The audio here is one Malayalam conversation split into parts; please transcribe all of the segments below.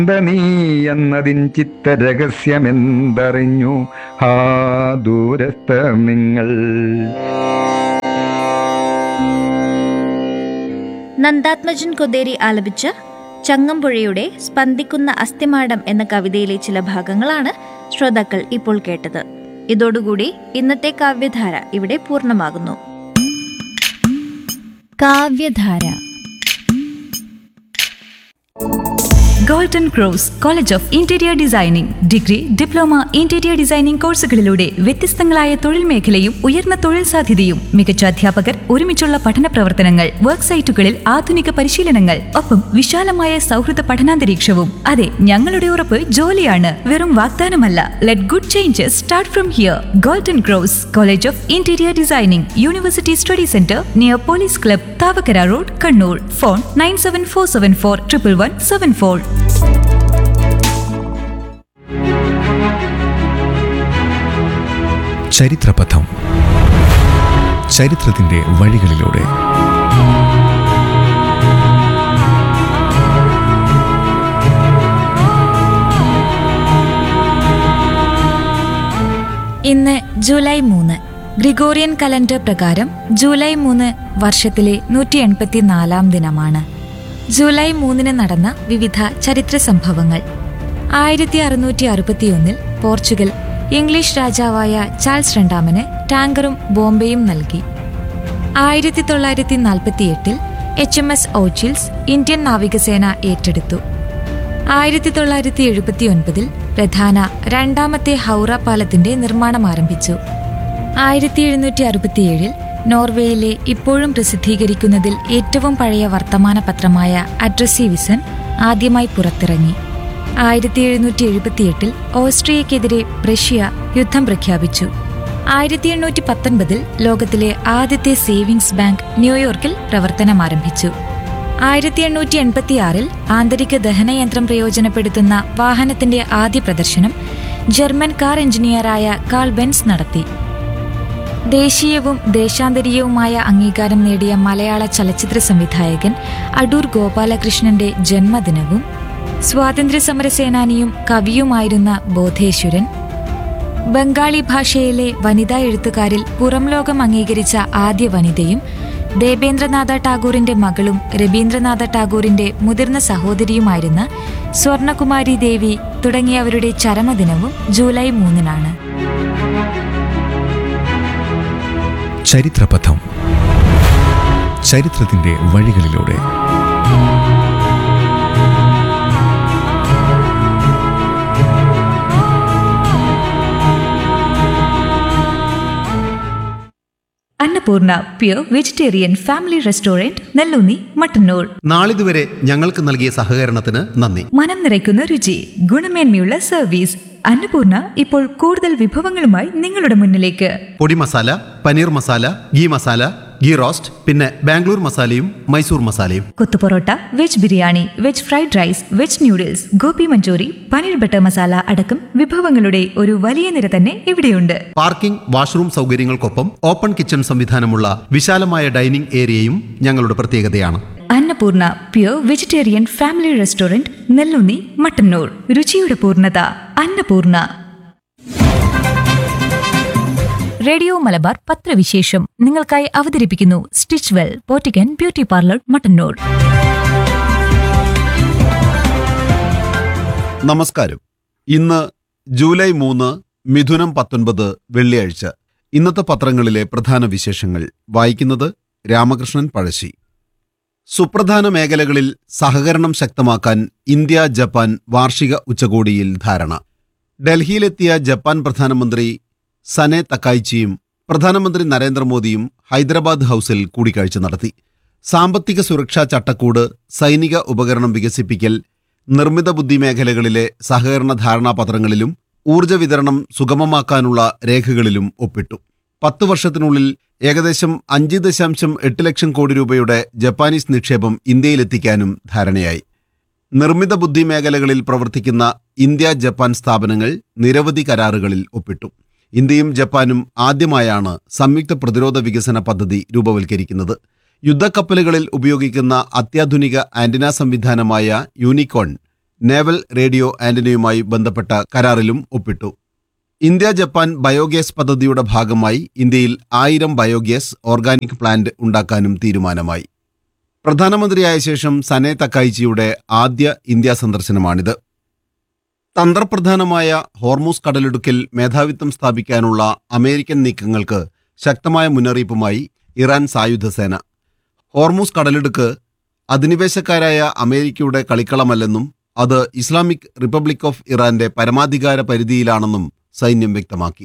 നീ എന്നതിൻ ചിത്തരഹസ്യമെന്തറിഞ്ഞു ഹാ ദൂരസ്ഥ നിങ്ങൾ നന്ദാത്മജൻ കൊതേരി ആലപിച്ച ചങ്ങമ്പുഴയുടെ സ്പന്ദിക്കുന്ന അസ്ഥിമാടം എന്ന കവിതയിലെ ചില ഭാഗങ്ങളാണ് ശ്രോതാക്കൾ ഇപ്പോൾ കേട്ടത് ഇതോടുകൂടി ഇന്നത്തെ കാവ്യധാര ഇവിടെ പൂർണ്ണമാകുന്നു Kavyadhara golden cross college of interior designing degree diploma interior designing കോഴ്സുകളിലൂടെ വ്യത്യസ്തങ്ങളായ തൊഴിൽ മേഖലയും ഉയർന്ന തൊഴിൽ സാധ്യതയും മികച്ച അധ്യാപകർ ഒരുമിച്ചുള്ള പഠന പ്രവർത്തനങ്ങൾ വർക്ക് സൈറ്റുകളിൽ ആധുനിക പരിശീലനങ്ങൾ ഒപ്പം വിശാലമായ സൗഹൃദ പഠനാന്തരീക്ഷവും അതെ ഞങ്ങളുടെ ഉറപ്പ് ജോലിയാണ് വെറും വാഗ്ദാനമല്ല let good changes start from here golden cross college of interior designing university study centre near police club Thavakkara road Kannur phone nine seven four seven four triple one seven four ചരിത്രപഥം ചരിത്രത്തിന്റെ വഴികളിലൂടെ ഇന്ന് ജൂലൈ മൂന്ന് ഗ്രിഗോറിയൻ കലണ്ടർ പ്രകാരം ജൂലൈ മൂന്ന് വർഷത്തിലെ നൂറ്റി എൺപത്തിനാലാം ദിനമാണ് ജൂലൈ മൂന്നിന് നടന്ന വിവിധ ചരിത്ര സംഭവങ്ങൾ ആയിരത്തി അറുന്നൂറ്റി അറുപത്തിയൊന്നിൽ പോർച്ചുഗൽ ഇംഗ്ലീഷ് രാജാവായ ചാൾസ് രണ്ടാമന് ടാങ്കറും ബോംബെയും നൽകി ആയിരത്തി തൊള്ളായിരത്തി നാൽപ്പത്തിയെട്ടിൽ H M S Achilles Indian നാവികസേന ഏറ്റെടുത്തു ആയിരത്തി തൊള്ളായിരത്തി എഴുപത്തി ഒൻപതിൽ പ്രധാന രണ്ടാമത്തെ ഹൗറ പാലത്തിന്റെ നിർമ്മാണം ആരംഭിച്ചു ആയിരത്തി എഴുന്നൂറ്റി അറുപത്തിയേഴിൽ നോർവേയിലെ ഇപ്പോഴും പ്രസിദ്ധീകരിക്കുന്നതിൽ ഏറ്റവും പഴയ വർത്തമാന പത്രമായ അഡ്രസ്സി വിസൻ ആദ്യമായി പുറത്തിറങ്ങി ആയിരത്തി എഴുന്നൂറ്റി എഴുപത്തിയെട്ടിൽ ഓസ്ട്രിയക്കെതിരെ പ്രഷ്യ യുദ്ധം പ്രഖ്യാപിച്ചു ആയിരത്തി എണ്ണൂറ്റി പത്തൊൻപതിൽ ലോകത്തിലെ ആദ്യത്തെ സേവിങ്സ് ബാങ്ക് ന്യൂയോർക്കിൽ പ്രവർത്തനം ആരംഭിച്ചു ആയിരത്തി എണ്ണൂറ്റി എൺപത്തിയാറിൽ ആന്തരിക ദഹനയന്ത്രം പ്രയോജനപ്പെടുത്തുന്ന വാഹനത്തിന്റെ ആദ്യ പ്രദർശനം ജർമ്മൻ കാർ എഞ്ചിനീയറായ കാൾ ബെൻസ് നടത്തി ദേശീയവും ദേശാന്തരീയവുമായ അംഗീകാരം നേടിയ മലയാള ചലച്ചിത്ര സംവിധായകൻ അടൂർ ഗോപാലകൃഷ്ണന്റെ ജന്മദിനവും സ്വാതന്ത്ര്യ സമര സേനാനിയും കവിയുമായിരുന്ന ബോധേശ്വരൻ ബംഗാളി ഭാഷയിലെ വനിതാ എഴുത്തുകാരിൽ പുറം ലോകം അംഗീകരിച്ച ആദ്യ വനിതയും ദേബേന്ദ്രനാഥ ടാഗോറിന്റെ മകളും രവീന്ദ്രനാഥ ടാഗോറിന്റെ മുതിർന്ന സഹോദരിയുമായിരുന്ന സ്വർണകുമാരി ദേവി തുടങ്ങിയവരുടെ ചരമദിനവും ജൂലൈ മൂന്നിനാണ് ചരിത്രപഥം ചരിത്രത്തിന്റെ വഴികളിലൂടെ Annapurna pure vegetarian family restaurant Nellunni Mattannur നാളിതുവരെ ഞങ്ങൾക്ക് നൽകിയ സഹകരണത്തിന് നന്ദി മനം നിറയ്ക്കുന്ന രുചി ഗുണമേന്മയുള്ള സർവീസ് അന്നപൂർണ ഇപ്പോൾ കൂടുതൽ വിഭവങ്ങളുമായി നിങ്ങളുടെ മുന്നിലേക്ക് podi masala paneer masala ghee masala ghee roast പിന്നെ ബാംഗ്ലൂർ മസാലയും മൈസൂർ മസാലയും kothu parotta veg biryani veg fried rice veg noodles gobi manchurian paneer butter masala അടക്കം വിഭവങ്ങളുടെ ഒരു വലിയ നിര തന്നെ ഇവിടെയുണ്ട് പാർക്കിംഗ് വാഷ്റൂം സൗകര്യങ്ങൾക്കൊപ്പം ഓപ്പൺ കിച്ചൺ സംവിധാനമുള്ള വിശാലമായ ഡൈനിംഗ് ഏരിയയും ഞങ്ങളുടെ പ്രത്യേകതയാണ് Annapurna pure vegetarian family restaurant Nellunni Mattannur രുചിയുടെ പൂർണ്ണത അന്നപൂർണ റേഡിയോ മലബാർ പത്രവിശേഷം നിങ്ങൾക്കായി അവതരിപ്പിക്കുന്നു stitch well boutique beauty parlour Mattannur നമസ്കാരം ഇന്ന് ജൂലൈ മൂന്ന് മിഥുനം പത്തൊൻപത് വെള്ളിയാഴ്ച ഇന്നത്തെ പത്രങ്ങളിലെ പ്രധാന വിശേഷങ്ങൾ വായിക്കുന്നത് രാമകൃഷ്ണൻ പഴശ്ശി സുപ്രധാന മേഖലകളിൽ സഹകരണം ശക്തമാക്കാൻ ഇന്ത്യ ജപ്പാൻ വാർഷിക ഉച്ചകോടിയിൽ ധാരണ ഡൽഹിയിലെത്തിയ ജപ്പാൻ പ്രധാനമന്ത്രി സനെ തക്കായിച്ചിയും പ്രധാനമന്ത്രി നരേന്ദ്രമോദിയും ഹൈദരാബാദ് ഹൌസിൽ കൂടിക്കാഴ്ച നടത്തി സാമ്പത്തിക സുരക്ഷാ ചട്ടക്കൂട് സൈനിക ഉപകരണം വികസിപ്പിക്കൽ നിർമ്മിത ബുദ്ധി മേഖലകളിലെ സഹകരണ ധാരണാപത്രങ്ങളിലും ഊർജ്ജ വിതരണം സുഗമമാക്കാനുള്ള രേഖകളിലും ഒപ്പിട്ടു പത്തു വർഷത്തിനുള്ളിൽ ഏകദേശം അഞ്ച് ദശാംശം എട്ട് ലക്ഷം കോടി രൂപയുടെ ജപ്പാനീസ് നിക്ഷേപം ഇന്ത്യയിലെത്തിക്കാനും ധാരണയായി നിർമ്മിത ബുദ്ധി മേഖലകളിൽ പ്രവർത്തിക്കുന്ന ഇന്ത്യ ജപ്പാൻ സ്ഥാപനങ്ങൾ നിരവധി കരാറുകളിൽ ഒപ്പിട്ടു ഇന്ത്യയും ജപ്പാനും ആദ്യമായാണ് സംയുക്ത പ്രതിരോധ വികസന പദ്ധതി രൂപവൽക്കരിക്കുന്നത് യുദ്ധക്കപ്പലുകളിൽ ഉപയോഗിക്കുന്ന അത്യാധുനിക ആന്റിന സംവിധാനമായ യൂണിക്കോൺ നേവൽ റേഡിയോ ആന്റണിയുമായി ബന്ധപ്പെട്ട കരാറിലും ഒപ്പിട്ടു ഇന്ത്യ ജപ്പാൻ ബയോഗ്യാസ് പദ്ധതിയുടെ ഭാഗമായി ഇന്ത്യയിൽ ആയിരം ബയോഗ്യാസ് ഓർഗാനിക് പ്ലാന്റ് ഉണ്ടാക്കാനും തീരുമാനമായി പ്രധാനമന്ത്രിയായ ശേഷം സനെ തക്കായിച്ചിയുടെ ആദ്യ ഇന്ത്യ സന്ദർശനമാണിത് തന്ത്രപ്രധാനമായ ഹോർമൂസ് കടലിടുക്കിൽ മേധാവിത്വം സ്ഥാപിക്കാനുള്ള അമേരിക്കൻ നീക്കങ്ങൾക്ക് ശക്തമായ മുന്നറിയിപ്പുമായി ഇറാൻ സായുധ സേന ഹോർമൂസ് കടലിടുക്ക് അധിനിവേശക്കാരായ അമേരിക്കയുടെ കളിക്കളമല്ലെന്നും അത് ഇസ്ലാമിക് റിപ്പബ്ലിക് ഓഫ് ഇറാന്റെ പരമാധികാര പരിധിയിലാണെന്നും സൈന്യം വ്യക്തമാക്കി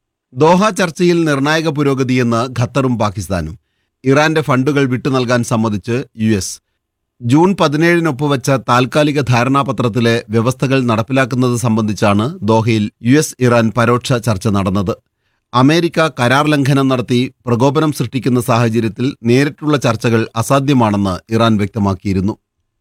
ദോഹ ചർച്ചയിൽ നിർണായക പുരോഗതിയെന്ന് ഖത്തറും പാകിസ്ഥാനും ഇറാന്റെ ഫണ്ടുകൾ വിട്ടുനൽകാൻ സമ്മതിച്ച് യു എസ് ജൂൺ പതിനേഴിന് ഒപ്പുവെച്ച താൽക്കാലിക ധാരണാപത്രത്തിലെ വ്യവസ്ഥകൾ നടപ്പിലാക്കുന്നത് സംബന്ധിച്ചാണ് ദോഹയിൽ യു എസ് ഇറാൻ പരോക്ഷ ചർച്ച നടന്നത് അമേരിക്ക കരാർ ലംഘനം നടത്തി പ്രകോപനം സൃഷ്ടിക്കുന്ന സാഹചര്യത്തിൽ നേരിട്ടുള്ള ചർച്ചകൾ അസാധ്യമാണെന്ന് ഇറാൻ വ്യക്തമാക്കിയിരുന്നു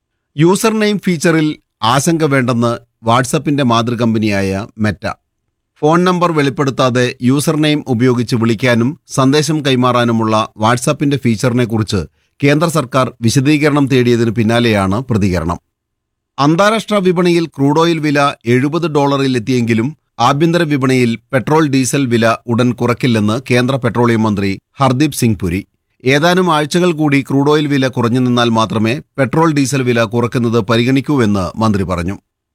യൂസർ നെയിം ഫീച്ചറിൽ ആശങ്ക വേണ്ടെന്ന് വാട്സപ്പിന്റെ മാതൃകമ്പനിയായ മെറ്റ ഫോൺ നമ്പർ വെളിപ്പെടുത്താതെ യൂസർ നെയിം ഉപയോഗിച്ച് വിളിക്കാനും സന്ദേശം കൈമാറാനുമുള്ള വാട്സാപ്പിന്റെ ഫീച്ചറിനെക്കുറിച്ച് കേന്ദ്ര സർക്കാർ വിശദീകരണം തേടിയതിനു പിന്നാലെയാണ് പ്രതികരണം അന്താരാഷ്ട്ര വിപണിയിൽ ക്രൂഡ് ഓയിൽ വില എഴുപത് ഡോളറിൽ എത്തിയെങ്കിലും ആഭ്യന്തര വിപണിയിൽ പെട്രോൾ ഡീസൽ വില ഉടൻ കുറയ്ക്കില്ലെന്ന് കേന്ദ്ര പെട്രോളിയം മന്ത്രി ഹർദീപ് സിംഗ് പുരി ഏതാനും ആഴ്ചകൾ കൂടി ക്രൂഡ് ഓയിൽ വില കുറഞ്ഞു നിന്നാൽ മാത്രമേ പെട്രോൾ ഡീസൽ വില കുറയ്ക്കുന്നത് പരിഗണിക്കൂവെന്ന് മന്ത്രി പറഞ്ഞു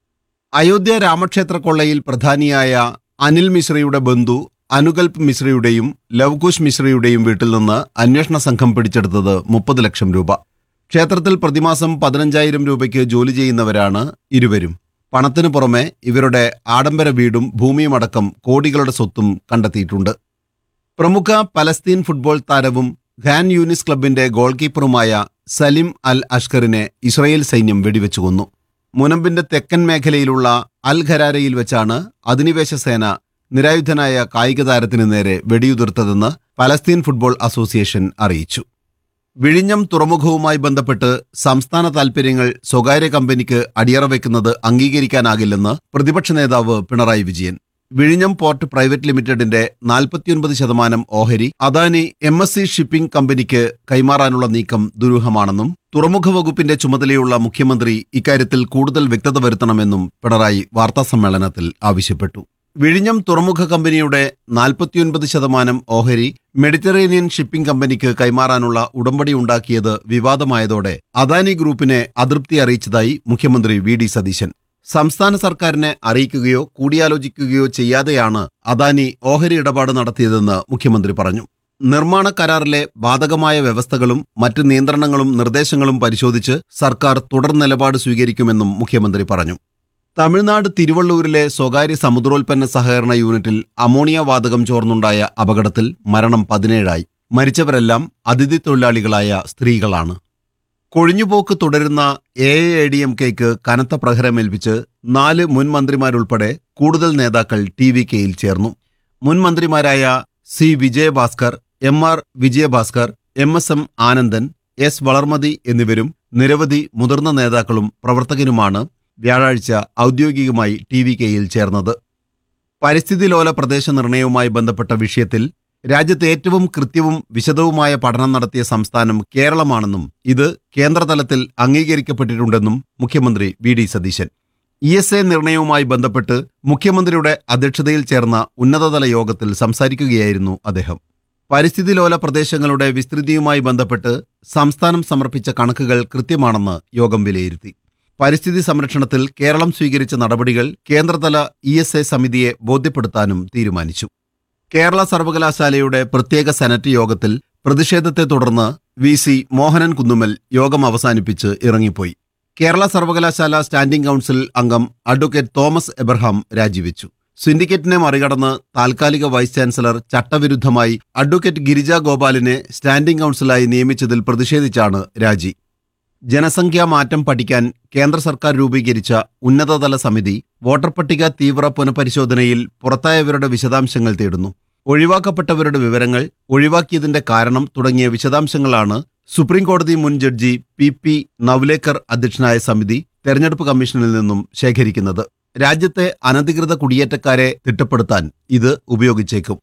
അയോധ്യ രാമക്ഷേത്ര കൊള്ളയിൽ പ്രധാനിയായ അനിൽ മിശ്രയുടെ ബന്ധു അനുകൽപ് മിശ്രയുടെയും ലവ്കുശ് മിശ്രയുടെയും വീട്ടിൽ നിന്ന് അന്വേഷണ സംഘം പിടിച്ചെടുത്തത് മുപ്പത് ലക്ഷം രൂപ ക്ഷേത്രത്തിൽ പ്രതിമാസം പതിനഞ്ചായിരം രൂപയ്ക്ക് ജോലി ചെയ്യുന്നവരാണ് ഇരുവരും പണത്തിനു പുറമെ ഇവരുടെ ആഡംബര വീടും ഭൂമിയുമടക്കം കോടികളുടെ സ്വത്തും കണ്ടെത്തിയിട്ടുണ്ട് പ്രമുഖ പലസ്തീൻ ഫുട്ബോൾ താരവും ഖാൻ യൂനിസ് ക്ലബിന്റെ ഗോൾ കീപ്പറുമായ സലിം അൽ അഷ്കറിനെ ഇസ്രയേൽ സൈന്യം വെടിവെച്ചു കൊന്നു മുനമ്പിന്റെ തെക്കൻ മേഖലയിലുള്ള അൽ ഖരാരയിൽ വെച്ചാണ് അധിനിവേശ സേന നിരായുധനായ കായിക താരത്തിന് നേരെ വെടിയുതിർത്തതെന്ന് പലസ്തീൻ ഫുട്ബോൾ അസോസിയേഷൻ അറിയിച്ചു വിഴിഞ്ഞം തുറമുഖവുമായി ബന്ധപ്പെട്ട് സംസ്ഥാന താൽപര്യങ്ങൾ സ്വകാര്യ കമ്പനിക്ക് അടിയറ വയ്ക്കുന്നത് അംഗീകരിക്കാനാകില്ലെന്ന് പ്രതിപക്ഷ നേതാവ് പിണറായി വിജയൻ വിഴിഞ്ഞം പോർട്ട് പ്രൈവറ്റ് ലിമിറ്റഡിന്റെ നാൽപ്പത്തിയൊൻപത് ശതമാനം ഓഹരി Adani M S C shipping കമ്പനിക്ക് കൈമാറാനുള്ള നീക്കം ദുരൂഹമാണെന്നും തുറമുഖ വകുപ്പിന്റെ ചുമതലയുള്ള മുഖ്യമന്ത്രി ഇക്കാര്യത്തിൽ കൂടുതൽ വ്യക്തത വരുത്തണമെന്നും പിണറായി വാർത്താസമ്മേളനത്തിൽ ആവശ്യപ്പെട്ടു വിഴിഞ്ഞം തുറമുഖ കമ്പനിയുടെ നാൽപ്പത്തിയൊൻപത് ശതമാനം ഓഹരി മെഡിറ്ററേനിയൻ ഷിപ്പിംഗ് കമ്പനിക്ക് കൈമാറാനുള്ള ഉടമ്പടി ഉണ്ടാക്കിയത് വിവാദമായതോടെ അദാനി ഗ്രൂപ്പിനെ അതൃപ്തി അറിയിച്ചതായി മുഖ്യമന്ത്രി വി ഡി സതീശൻ സംസ്ഥാന സർക്കാരിനെ അറിയിക്കുകയോ കൂടിയാലോചിക്കുകയോ ചെയ്യാതെയാണ് അദാനി ഓഹരി ഇടപാട് നടത്തിയതെന്ന് മുഖ്യമന്ത്രി പറഞ്ഞു നിർമ്മാണ കരാറിലെ ബാധകമായ വ്യവസ്ഥകളും മറ്റ് നിയന്ത്രണങ്ങളും നിർദ്ദേശങ്ങളും പരിശോധിച്ച് സർക്കാർ തുടർ നിലപാട് സ്വീകരിക്കുമെന്നും മുഖ്യമന്ത്രി പറഞ്ഞു തമിഴ്നാട് തിരുവള്ളൂരിലെ സ്വകാര്യ സമുദ്രോൽപ്പന്ന സഹകരണ യൂണിറ്റിൽ അമോണിയ വാതകം ചോർന്നുണ്ടായ അപകടത്തിൽ മരണം പതിനേഴായി മരിച്ചവരെല്ലാം അതിഥി തൊഴിലാളികളായ സ്ത്രീകളാണ് കൊഴിഞ്ഞുപോക്ക് തുടരുന്ന എ എ ഡി എം കെക്ക് കനത്ത പ്രഹരമേൽപ്പിച്ച് നാല് മുൻ മന്ത്രിമാരുൾപ്പെടെ കൂടുതൽ നേതാക്കൾ ടി വി കെയിൽ ചേർന്നു മുൻ മന്ത്രിമാരായ C Vijayabhaskar M R Vijayabhaskar M S M Anandan S Valarmathi എന്നിവരും നിരവധി മുതിർന്ന നേതാക്കളും പ്രവർത്തകരുമാണ് വ്യാഴാഴ്ച ഔദ്യോഗികമായി ടി വി കെയിൽ ചേർന്നത് പരിസ്ഥിതി ലോല പ്രദേശ നിർണയവുമായി ബന്ധപ്പെട്ട വിഷയത്തിൽ രാജ്യത്ത് ഏറ്റവും കൃത്യവും വിശദവുമായ പഠനം നടത്തിയ സംസ്ഥാനം കേരളമാണെന്നും ഇത് കേന്ദ്രതലത്തിൽ അംഗീകരിക്കപ്പെട്ടിട്ടുണ്ടെന്നും മുഖ്യമന്ത്രി V D Satheesan E S A നിർണയവുമായി ബന്ധപ്പെട്ട് മുഖ്യമന്ത്രിയുടെ അധ്യക്ഷതയിൽ ചേർന്ന ഉന്നതതല യോഗത്തിൽ സംസാരിക്കുകയായിരുന്നു അദ്ദേഹം പരിസ്ഥിതി ലോല പ്രദേശങ്ങളുടെ വിസ്തൃതിയുമായി ബന്ധപ്പെട്ട് സംസ്ഥാനം സമർപ്പിച്ച കണക്കുകൾ കൃത്യമാണെന്ന് യോഗം വിലയിരുത്തി പരിസ്ഥിതി സംരക്ഷണത്തിൽ കേരളം സ്വീകരിച്ച നടപടികൾ കേന്ദ്രതല ഇ എസ് എ സമിതിയെ ബോധ്യപ്പെടുത്താനും തീരുമാനിച്ചു കേരള സർവകലാശാലയുടെ പ്രത്യേക സെനറ്റ് യോഗത്തിൽ പ്രതിഷേധത്തെ തുടർന്ന് വി സി മോഹനൻ കുന്നുമ്മൽ യോഗം അവസാനിപ്പിച്ച് ഇറങ്ങിപ്പോയി കേരള സർവകലാശാല സ്റ്റാൻഡിംഗ് കൗൺസിൽ അംഗം അഡ്വക്കേറ്റ് തോമസ് എബ്രഹാം രാജിവെച്ചു സിൻഡിക്കേറ്റിനെ മറികടന്ന് താൽക്കാലിക വൈസ് ചാൻസലർ ചട്ടവിരുദ്ധമായി അഡ്വക്കേറ്റ് ഗിരിജ ഗോപാലിനെ സ്റ്റാൻഡിംഗ് കൗൺസിലായി നിയമിച്ചതിൽ പ്രതിഷേധിച്ചാണ് രാജി ജനസംഖ്യാ മാറ്റം പഠിക്കാൻ കേന്ദ്ര സർക്കാർ രൂപീകരിച്ച ഉന്നതതല സമിതി വോട്ടർ പട്ടിക തീവ്ര പുനഃപരിശോധനയിൽ പുറത്തായവരുടെ വിശദാംശങ്ങൾ തേടുന്നു ഒഴിവാക്കപ്പെട്ടവരുടെ വിവരങ്ങൾ ഒഴിവാക്കിയതിന്റെ കാരണം തുടങ്ങിയ വിശദാംശങ്ങളാണ് സുപ്രീം കോടതി മുൻ ജഡ്ജി പി പി നവ്ലേക്കർ അധ്യക്ഷനായ സമിതി തെരഞ്ഞെടുപ്പ് കമ്മീഷനിൽ നിന്നും ശേഖരിക്കുന്നത് രാജ്യത്തെ അനധികൃത കുടിയേറ്റക്കാരെ തിട്ടപ്പെടുത്താൻ ഇത് ഉപയോഗിച്ചേക്കും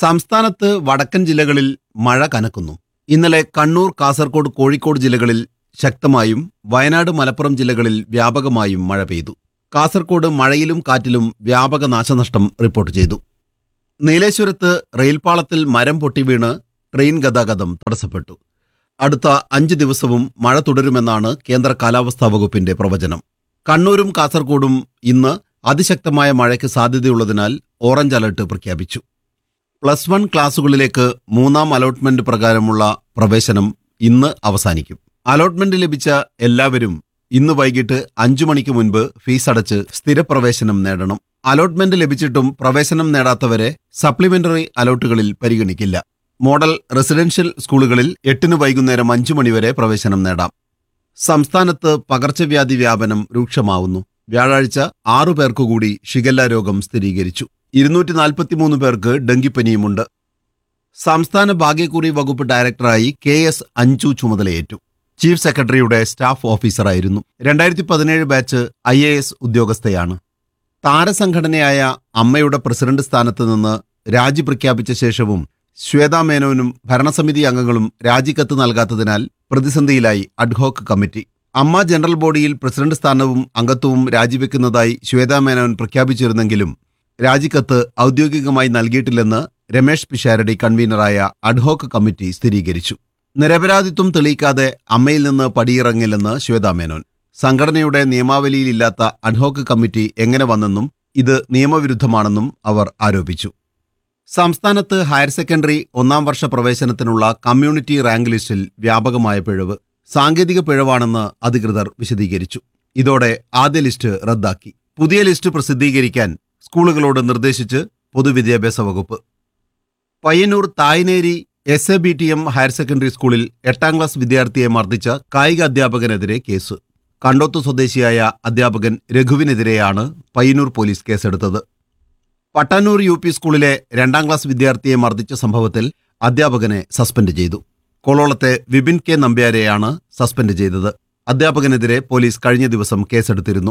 സംസ്ഥാനത്ത് വടക്കൻ ജില്ലകളിൽ മഴ കനക്കുന്നു ഇന്നലെ കണ്ണൂർ കാസർഗോഡ് കോഴിക്കോട് ജില്ലകളിൽ ശക്തമായും വയനാട് മലപ്പുറം ജില്ലകളിൽ വ്യാപകമായും മഴ പെയ്തു കാസർഗോഡ് മഴയിലും കാറ്റിലും വ്യാപക നാശനഷ്ടം റിപ്പോർട്ട് ചെയ്തു നീലേശ്വരത്ത് റെയിൽപാളത്തിൽ മരം പൊട്ടി വീണ് ട്രെയിൻ ഗതാഗതം തടസ്സപ്പെട്ടു അടുത്ത അഞ്ച് ദിവസവും മഴ തുടരുമെന്നാണ് കേന്ദ്ര കാലാവസ്ഥാ വകുപ്പിന്റെ പ്രവചനം കണ്ണൂരും കാസർഗോഡും ഇന്ന് അതിശക്തമായ മഴയ്ക്ക് സാധ്യതയുള്ളതിനാൽ ഓറഞ്ച് അലർട്ട് പ്രഖ്യാപിച്ചു പ്ലസ് വൺ ക്ലാസുകളിലേക്ക് മൂന്നാം അലോട്ട്മെന്റ് പ്രകാരമുള്ള പ്രവേശനം ഇന്ന് അവസാനിക്കും അലോട്ട്മെന്റ് ലഭിച്ച എല്ലാവരും ഇന്ന് വൈകിട്ട് അഞ്ചു മണിക്ക് മുൻപ് ഫീസ് അടച്ച് സ്ഥിരപ്രവേശനം നേടണം അലോട്ട്മെന്റ് ലഭിച്ചിട്ടും പ്രവേശനം നേടാത്തവരെ സപ്ലിമെന്ററി അലോട്ടുകളിൽ പരിഗണിക്കില്ല മോഡൽ റെസിഡൻഷ്യൽ സ്കൂളുകളിൽ എട്ടിന് വൈകുന്നേരം അഞ്ചു മണിവരെ പ്രവേശനം നേടാം സംസ്ഥാനത്ത് പകർച്ചവ്യാധി വ്യാപനം രൂക്ഷമാവുന്നു വ്യാഴാഴ്ച ആറു പേർക്കുകൂടി ഷിഗല്ല രോഗം സ്ഥിരീകരിച്ചു ഇരുന്നൂറ്റി നാൽപ്പത്തിമൂന്ന് പേർക്ക് ഡെങ്കിപ്പനിയുമുണ്ട് സംസ്ഥാന ഭാഗ്യക്കുറി വകുപ്പ് ഡയറക്ടറായി കെ എസ് അഞ്ചു ചുമതലയേറ്റു ചീഫ് സെക്രട്ടറിയുടെ സ്റ്റാഫ് ഓഫീസറായിരുന്നു രണ്ടായിരത്തി പതിനേഴ് ബാച്ച് ഐ എ എസ് ഉദ്യോഗസ്ഥയാണ് താരസംഘടനയായ അമ്മയുടെ പ്രസിഡന്റ് സ്ഥാനത്ത് നിന്ന് രാജി പ്രഖ്യാപിച്ച ശേഷവും ശ്വേതാ മേനോനും ഭരണസമിതി അംഗങ്ങളും രാജിക്കത്ത് നൽകാത്തതിനാൽ പ്രതിസന്ധിയിലായി അഡ്ഹോക്ക് കമ്മിറ്റി അമ്മ ജനറൽ ബോഡിയിൽ പ്രസിഡന്റ് സ്ഥാനവും അംഗത്വവും രാജിവെക്കുന്നതായി ശ്വേതാ മേനോൻ പ്രഖ്യാപിച്ചിരുന്നെങ്കിലും രാജിക്കത്ത് ഔദ്യോഗികമായി നൽകിയിട്ടില്ലെന്ന് രമേഷ് പിഷാരടി കൺവീനറായ അഡ്ഹോക്ക് കമ്മിറ്റി സ്ഥിരീകരിച്ചു നിരപരാധിത്വം തെളിയിക്കാതെ അമ്മയിൽ നിന്ന് പടിയിറങ്ങില്ലെന്ന് ശ്വേതാ മേനോൻ സംഘടനയുടെ നിയമാവലിയിലില്ലാത്ത അഡ്ഹോക്ക് കമ്മിറ്റി എങ്ങനെ വന്നെന്നും ഇത് നിയമവിരുദ്ധമാണെന്നും അവർ ആരോപിച്ചു സംസ്ഥാനത്ത് ഹയർ സെക്കൻഡറി ഒന്നാം വർഷ പ്രവേശനത്തിനുള്ള കമ്മ്യൂണിറ്റി റാങ്ക് ലിസ്റ്റിൽ വ്യാപകമായ പിഴവ് സാങ്കേതിക പിഴവാണെന്ന് അധികൃതർ വിശദീകരിച്ചു ഇതോടെ ആദ്യ ലിസ്റ്റ് റദ്ദാക്കി പുതിയ ലിസ്റ്റ് പ്രസിദ്ധീകരിക്കാൻ സ്കൂളുകളോട് നിർദ്ദേശിച്ച് പൊതുവിദ്യാഭ്യാസ വകുപ്പ് Payyanur Thayineri S A B T M higher secondary സ്കൂളിൽ എട്ടാം ക്ലാസ് വിദ്യാർത്ഥിയെ മർദ്ദിച്ച കായിക അധ്യാപകനെതിരെ കേസ് കണ്ടോത്ത് സ്വദേശിയായ അധ്യാപകൻ രഘുവിനെതിരെയാണ് പയ്യന്നൂർ പോലീസ് കേസെടുത്തത് പട്ടാന്നൂർ യു പി സ്കൂളിലെ രണ്ടാം ക്ലാസ് വിദ്യാർത്ഥിയെ മർദ്ദിച്ച സംഭവത്തിൽ അധ്യാപകനെ സസ്പെൻഡ് ചെയ്തു കോളോളത്തെ വിപിൻ കെ നമ്പ്യാരെയാണ് സസ്പെൻഡ് ചെയ്തത് അധ്യാപകനെതിരെ പോലീസ് കഴിഞ്ഞ ദിവസം കേസെടുത്തിരുന്നു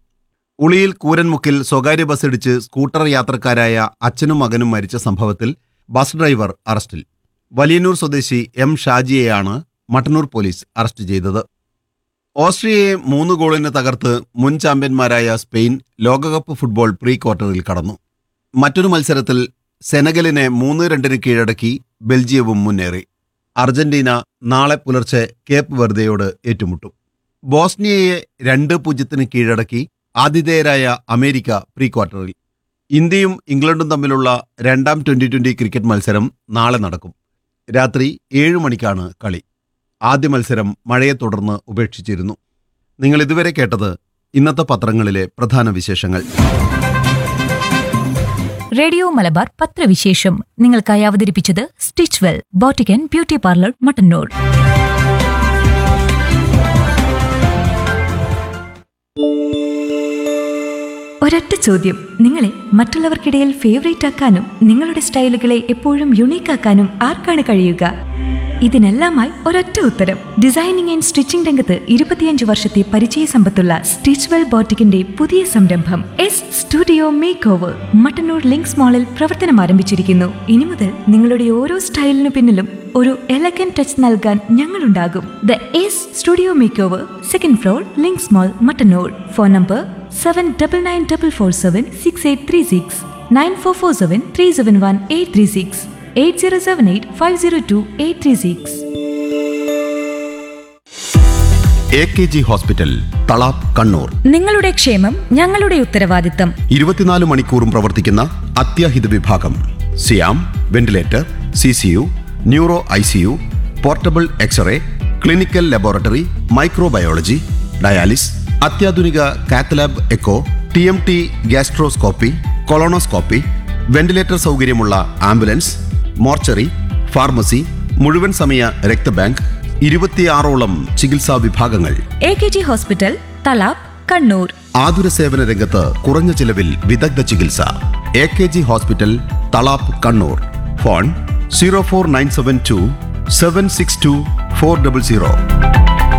ഉളിയിൽ കൂരൻമുക്കിൽ സ്വകാര്യ ബസ്സിടിച്ച് സ്കൂട്ടർ യാത്രക്കാരായ അച്ഛനും മകനും മരിച്ച സംഭവത്തിൽ ബസ് ഡ്രൈവർ അറസ്റ്റിൽ വലിയന്നൂർ സ്വദേശി എം ഷാജിയെയാണ് മട്ടന്നൂർ പോലീസ് അറസ്റ്റ് ചെയ്തത് ഓസ്ട്രിയയെ മൂന്ന് ഗോളിന് തകർത്ത് മുൻ ചാമ്പ്യന്മാരായ സ്പെയിൻ ലോകകപ്പ് ഫുട്ബോൾ പ്രീ ക്വാർട്ടറിൽ കടന്നു മറ്റൊരു മത്സരത്തിൽ സെനഗലിനെ മൂന്ന് രണ്ടിന് കീഴടക്കി ബെൽജിയവും മുന്നേറി അർജന്റീന നാളെ പുലർച്ചെ കേപ്പ് വെർദയോട് ഏറ്റുമുട്ടും ബോസ്നിയയെ രണ്ട് പൂജ്യത്തിന് കീഴടക്കി ആതിഥേയരായ അമേരിക്ക പ്രീ ക്വാർട്ടറിൽ ഇന്ത്യയും ഇംഗ്ലണ്ടും തമ്മിലുള്ള രണ്ടാം ട്വന്റി ട്വന്റി ക്രിക്കറ്റ് മത്സരം നാളെ നടക്കും രാത്രി ഏഴ് മണിക്കാണ് കളി ആദ്യ മത്സരം മഴയെ തുടർന്ന് ഉപേക്ഷിച്ചിരുന്നു നിങ്ങൾ ഇതുവരെ കേട്ടത് ഇന്നത്തെ പത്രങ്ങളിലെ പ്രധാന വിശേഷങ്ങൾ റേഡിയോ മലബാർ പത്രവിശേഷം നിങ്ങൾക്കായി അവതരിപ്പിച്ചത് stitch well boutique beauty parlour Mattannur ഒരൊറ്റ ചോദ്യം നിങ്ങളെ മറ്റുള്ളവർക്കിടയിൽ ഫേവറേറ്റ് ആക്കാനും നിങ്ങളുടെ സ്റ്റൈലുകളെ എപ്പോഴും യുണീക്ക് ആക്കാനും ആർക്കാണ് കഴിയുക ഇതിനെല്ലാമായി ഒരൊറ്റ ഉത്തരം ഡിസൈനിങ് ആൻഡ് സ്റ്റിച്ചിംഗ് രംഗത്ത് ഇരുപത്തിയഞ്ച് വർഷത്തെ പരിചയ സമ്പത്തുള്ള സ്റ്റിച്ച്വെൽ ബോട്ടിക്കിന്റെ പുതിയ സംരംഭം S studio make over Mattannur Links മാളിൽ പ്രവർത്തനം ആരംഭിച്ചിരിക്കുന്നു ഇനി മുതൽ നിങ്ങളുടെ ഓരോ സ്റ്റൈലിനു പിന്നിലും ഒരു എലഗൻ ടച്ച് നൽകാൻ ഞങ്ങളുണ്ടാകും the S studio make over second floor Links mall Mattannur phone number seven double nine double four seven six eight three six nine four four seven three seven one eight three six eight zero seven eight five zero two eight three six A K G hospital Thalap Kannur നിങ്ങളുടെ ക്ഷേമം ഞങ്ങളുടെ ഉത്തരവാദിത്തം ഇരുപത്തിനാല് മണിക്കൂറും പ്രവർത്തിക്കുന്ന അത്യാഹിത വിഭാഗം സിയാം ventilator C C U neuro I C U portable x-ray clinical laboratory microbiology dialysis അത്യാധുനിക cath lab echo T M T gastroscopy colonoscopy ventilator സൗകര്യമുള്ള ആംബുലൻസ് മോർച്ചറി ഫാർമസി മുഴുവൻ സമയ രക്തബാങ്ക് ഇരുപത്തിയാറോളം ചികിത്സാ വിഭാഗങ്ങൾ A K G hospital Thalap Kannur ആതുര സേവന രംഗത്ത് കുറഞ്ഞ ചിലവിൽ വിദഗ്ധ ചികിത്സ A K G hospital Thalap Kannur phone zero four nine seven two seven six two four double zero